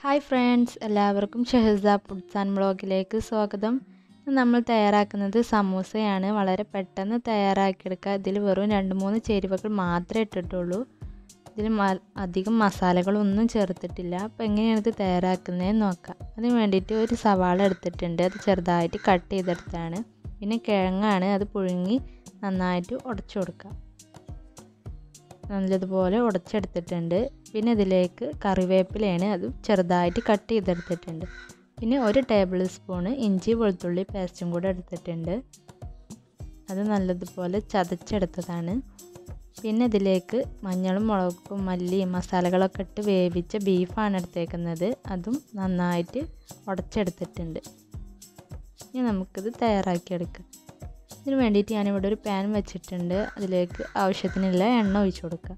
hi friends എല്ലാവർക്കും ഷെഹസ foods and ബ്ലോഗിലേക്ക് സ്വാഗതം ഇന്ന് നമ്മൾ തയ്യാറാക്കുന്നത് സമൂസയാണ് വളരെ പെട്ടെന്ന് തയ്യാറാക്കിയെടുക്കുക ഇതിൽ വെറും രണ്ട് മൂന്ന് ചേരുവകൾ മാത്രമേ ഇട്ടിട്ടുള്ളൂ ഇതിൽ മ അധികം മസാലകളൊന്നും ചേർത്തിട്ടില്ല അപ്പോൾ എങ്ങനെയാണ് ഇത് തയ്യാറാക്കുന്നതെന്ന് നോക്കാം അതിന് വേണ്ടിയിട്ട് ഒരു സവാള എടുത്തിട്ടുണ്ട് അത് ചെറുതായിട്ട് കട്ട് ചെയ്തെടുത്താണ് പിന്നെ കിഴങ്ങാണ് അത് പുഴുങ്ങി നന്നായിട്ട് ഉടച്ചു കൊടുക്കുക നല്ലതുപോലെ ഉടച്ചെടുത്തിട്ടുണ്ട് പിന്നെ ഇതിലേക്ക് കറിവേപ്പിലയാണ് അത് ചെറുതായിട്ട് കട്ട് ചെയ്തെടുത്തിട്ടുണ്ട് പിന്നെ ഒരു ടേബിൾ സ്പൂണ് ഇഞ്ചി വെളുത്തുള്ളി പേസ്റ്റും കൂടെ എടുത്തിട്ടുണ്ട് അത് നല്ലതുപോലെ ചതച്ചെടുത്തതാണ് പിന്നെ ഇതിലേക്ക് മഞ്ഞളും മുളകും മല്ലിയും മസാലകളൊക്കെ ഇട്ട് വേവിച്ച ബീഫാണ് എടുത്തേക്കുന്നത് അതും നന്നായിട്ട് ഉടച്ചെടുത്തിട്ടുണ്ട് ഇനി നമുക്കിത് തയ്യാറാക്കിയെടുക്കാം ഇതിന് വേണ്ടിയിട്ട് ഞാനിവിടെ ഒരു പാൻ വെച്ചിട്ടുണ്ട് അതിലേക്ക് ആവശ്യത്തിനുള്ള എണ്ണ ഒഴിച്ചു കൊടുക്കുക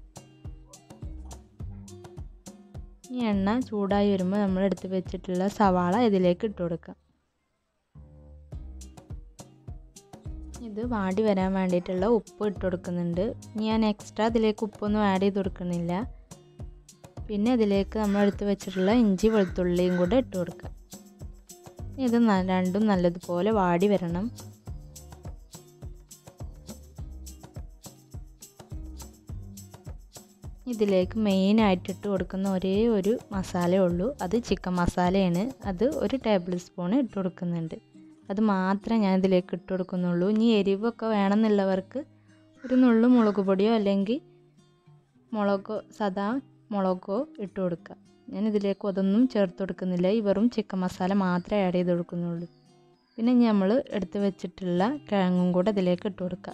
ഈ എണ്ണ ചൂടായി വരുമ്പോൾ നമ്മൾ എടുത്ത് വെച്ചിട്ടുള്ള സവാള ഇതിലേക്ക് ഇട്ട് കൊടുക്കുക ഇത് വാടി വരാൻ വേണ്ടിയിട്ടുള്ള ഉപ്പ് ഇട്ട് കൊടുക്കുന്നുണ്ട് ഞാൻ എക്സ്ട്രാ അതിലേക്ക് ഉപ്പൊന്നും ആഡ് ചെയ്ത് കൊടുക്കുന്നില്ല പിന്നെ അതിലേക്ക് നമ്മൾ എടുത്ത് വെച്ചിട്ടുള്ള ഇഞ്ചി വെളുത്തുള്ളിയും കൂടെ ഇട്ട് കൊടുക്കുക ഇത് രണ്ടും നല്ലതുപോലെ വാടി വരണം ഇതിലേക്ക് മെയിനായിട്ട് ഇട്ട് കൊടുക്കുന്ന ഒരേ ഒരു മസാലയേ ഉള്ളൂ അത് ചിക്കൻ മസാലയാണ് അത് ഒരു ടേബിൾ സ്പൂൺ ഇട്ട് കൊടുക്കുന്നുണ്ട് അത് മാത്രമേ ഞാൻ ഇതിലേക്ക് ഇട്ട് കൊടുക്കുന്നുള്ളൂ ഇനി എരിവൊക്കെ വേണമെന്നുള്ളവർക്ക് ഒരു നുള്ളു മുളക് പൊടിയോ അല്ലെങ്കിൽ മുളകോ സദാ മുളകോ ഇട്ട് കൊടുക്കുക ഞാൻ ഇതിലേക്ക് അതൊന്നും ചേർത്ത് കൊടുക്കുന്നില്ല ഈ വെറും ചിക്കൻ മസാല മാത്രമേ ആഡ് ചെയ്ത് കൊടുക്കുന്നുള്ളൂ പിന്നെ നമ്മൾ എടുത്ത് വെച്ചിട്ടുള്ള കിഴങ്ങും കൂടെ ഇതിലേക്ക് ഇട്ട് കൊടുക്കുക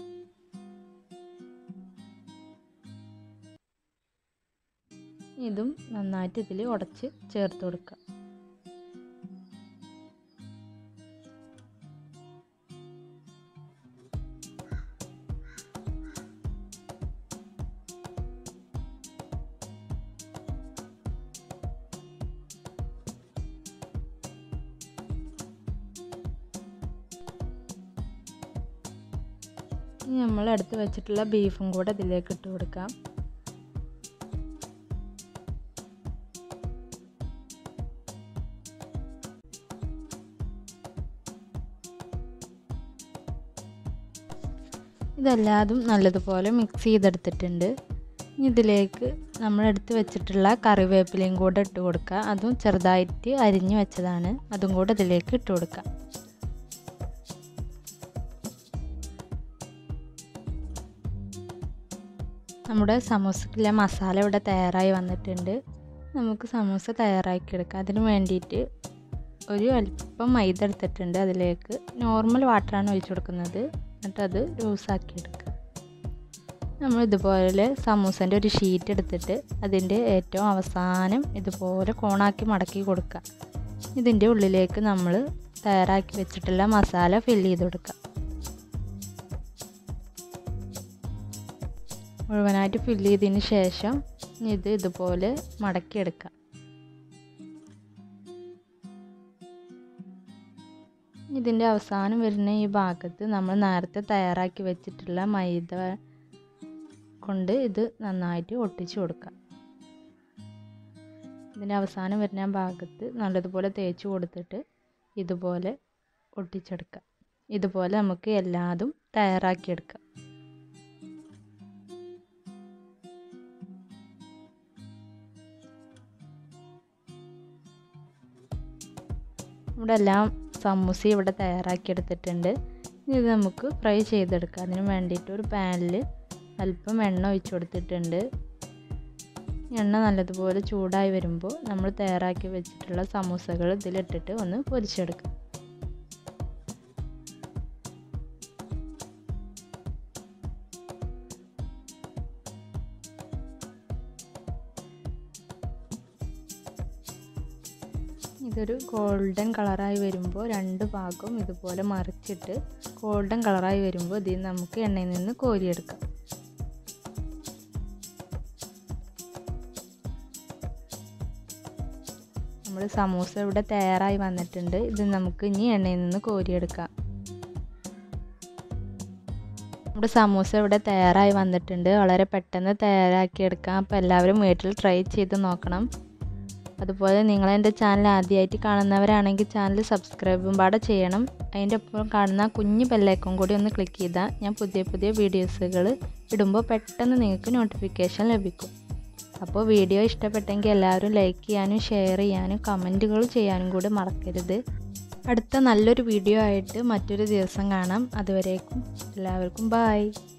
ഇതും നന്നായിട്ട് ഇതിൽ ഉടച്ച് ചേർത്ത് കൊടുക്കുക ഇനി നമ്മൾ എടുത്ത് വെച്ചിട്ടുള്ള ബീഫും കൂടെ ഇതിലേക്ക് ഇട്ട് കൊടുക്കാം ഇതെല്ലാതും നല്ലതുപോലെ മിക്സ് ചെയ്തെടുത്തിട്ടുണ്ട് ഇതിലേക്ക് നമ്മൾ എടുത്ത് വെച്ചിട്ടുള്ള കറിവേപ്പിലയും കൂടെ ഇട്ട് കൊടുക്കുക അതും ചെറുതായിട്ട് അരിഞ്ഞു വെച്ചതാണ് അതും കൂടെ ഇതിലേക്ക് ഇട്ട് കൊടുക്കുക നമ്മുടെ സമൂസക്കുള്ള മസാല ഇവിടെ തയ്യാറായി വന്നിട്ടുണ്ട് നമുക്ക് സമൂസ തയ്യാറാക്കിയെടുക്കാം അതിന് വേണ്ടിയിട്ട് ഒരു അല്പം മൈദ എടുത്തിട്ടുണ്ട് അതിലേക്ക് നോർമൽ വാട്ടറാണ് ഒഴിച്ചു കൊടുക്കുന്നത് എന്നിട്ട് അത് ലൂസാക്കി എടുക്കുക നമ്മൾ ഇതുപോലെ സമൂസൻ്റെ ഒരു ഷീറ്റ് എടുത്തിട്ട് അതിൻ്റെ ഏറ്റവും അവസാനം ഇതുപോലെ കോണാക്കി മടക്കി കൊടുക്കുക ഇതിൻ്റെ ഉള്ളിലേക്ക് നമ്മൾ തയ്യാറാക്കി വെച്ചിട്ടുള്ള മസാല ഫില്ല് ചെയ്ത് കൊടുക്കുക മുഴുവനായിട്ട് ഫില്ല് ചെയ്തതിന് ശേഷം ഇത് ഇതുപോലെ മടക്കിയെടുക്കുക ഇതിൻ്റെ അവസാനം വരുന്ന ഈ ഭാഗത്ത് നമ്മൾ നേരത്തെ തയ്യാറാക്കി വെച്ചിട്ടുള്ള മൈദ കൊണ്ട് ഇത് നന്നായിട്ട് ഒട്ടിച്ചു കൊടുക്കുക ഇതിൻ്റെ അവസാനം വരുന്ന ഭാഗത്ത് നല്ലതുപോലെ തേച്ച് കൊടുത്തിട്ട് ഇതുപോലെ ഒട്ടിച്ചെടുക്കുക ഇതുപോലെ നമുക്ക് എല്ലാതും തയ്യാറാക്കിയെടുക്കാം ഇവിടെ എല്ലാം സമൂസ ഇവിടെ തയ്യാറാക്കിയെടുത്തിട്ടുണ്ട് ഇത് നമുക്ക് ഫ്രൈ ചെയ്തെടുക്കാം അതിന് വേണ്ടിയിട്ട് ഒരു പാനിൽ അല്പം എണ്ണ ഒഴിച്ചു കൊടുത്തിട്ടുണ്ട് എണ്ണ നല്ലതുപോലെ ചൂടായി വരുമ്പോൾ നമ്മൾ തയ്യാറാക്കി വെച്ചിട്ടുള്ള സമൂസകൾ ഇതിലിട്ടിട്ട് ഒന്ന് പൊരിച്ചെടുക്കാം ഇതൊരു ഗോൾഡൻ കളറായി വരുമ്പോൾ രണ്ട് ഭാഗവും ഇതുപോലെ മറിച്ചിട്ട് ഗോൾഡൻ കളറായി വരുമ്പോൾ ഇതിൽ നമുക്ക് എണ്ണയിൽ നിന്ന് കോരിയെടുക്കാം നമ്മൾ സമൂസ ഇവിടെ തയ്യാറായി വന്നിട്ടുണ്ട് ഇത് നമുക്ക് ഇനി എണ്ണയിൽ നിന്ന് കോരിയെടുക്കാം നമ്മുടെ സമൂസ ഇവിടെ തയ്യാറായി വന്നിട്ടുണ്ട് വളരെ പെട്ടെന്ന് തയ്യാറാക്കിയെടുക്കാം അപ്പോൾ എല്ലാവരും വീട്ടിൽ ട്രൈ ചെയ്ത് നോക്കണം അതുപോലെ നിങ്ങൾ എൻ്റെ ചാനൽ ആദ്യമായിട്ട് കാണുന്നവരാണെങ്കിൽ ചാനൽ സബ്സ്ക്രൈബും പാടെ ചെയ്യണം അതിൻ്റെ ഒപ്പം കാണുന്ന കുഞ്ഞു ബെല്ലൈക്കൺ കൂടി ഒന്ന് ക്ലിക്ക് ചെയ്താൽ ഞാൻ പുതിയ പുതിയ വീഡിയോസുകൾ ഇടുമ്പോൾ പെട്ടെന്ന് നിങ്ങൾക്ക് നോട്ടിഫിക്കേഷൻ ലഭിക്കും അപ്പോൾ വീഡിയോ ഇഷ്ടപ്പെട്ടെങ്കിൽ എല്ലാവരും ലൈക്ക് ചെയ്യാനും ഷെയർ ചെയ്യാനും കമൻറ്റുകൾ ചെയ്യാനും കൂടി മറക്കരുത് അടുത്ത നല്ലൊരു വീഡിയോ ആയിട്ട് മറ്റൊരു ദിവസം കാണാം അതുവരേക്കും എല്ലാവർക്കും ബായ്